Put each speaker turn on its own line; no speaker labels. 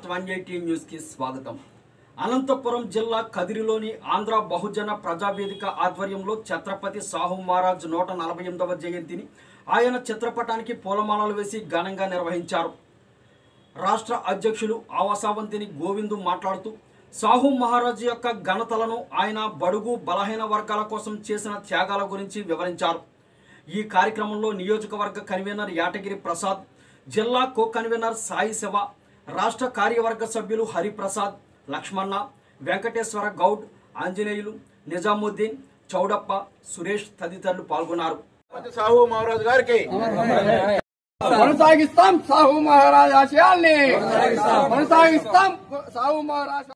fast one eighty న్యూస్కి స్వాగతం అనంతపురం జిల్లా కదిరిలోని ఆంధ్ర బహుజన ప్రజావేదిక ఆధ్వర్యంలో ఛత్రపతి సాహు మహారాజ్ నూట నలభై ఎనిమిదవ జయంతిని ఆయన చిత్రపటానికి పూలమాలలు వేసి ఘనంగా నిర్వహించారు రాష్ట్ర అధ్యక్షులు ఆవాసావంతిని గోవిందు మాట్లాడుతూ సాహు మహారాజు యొక్క ఘనతలను ఆయన బడుగు బలహీన వర్గాల కోసం చేసిన త్యాగాల గురించి వివరించారు ఈ కార్యక్రమంలో నియోజకవర్గ కన్వీనర్ యాటగిరి ప్రసాద్ జిల్లా కో కన్వీనర్ సాయి శివ రాష్ట్ర కార్యవర్గ సభ్యులు హరిప్రసాద్ లక్ష్మణ వెంకటేశ్వర గౌడ్ ఆంజనేయులు నిజాముద్దీన్ చౌడప్ప సురేష్ తదితరులు పాల్గొన్నారు
సాహు మహారాజు గారికి
కొనసాగిస్తాం సాహు మహారాజ్ ఆశయాల్ని కొనసాగిస్తాం సాహు మహారాజ్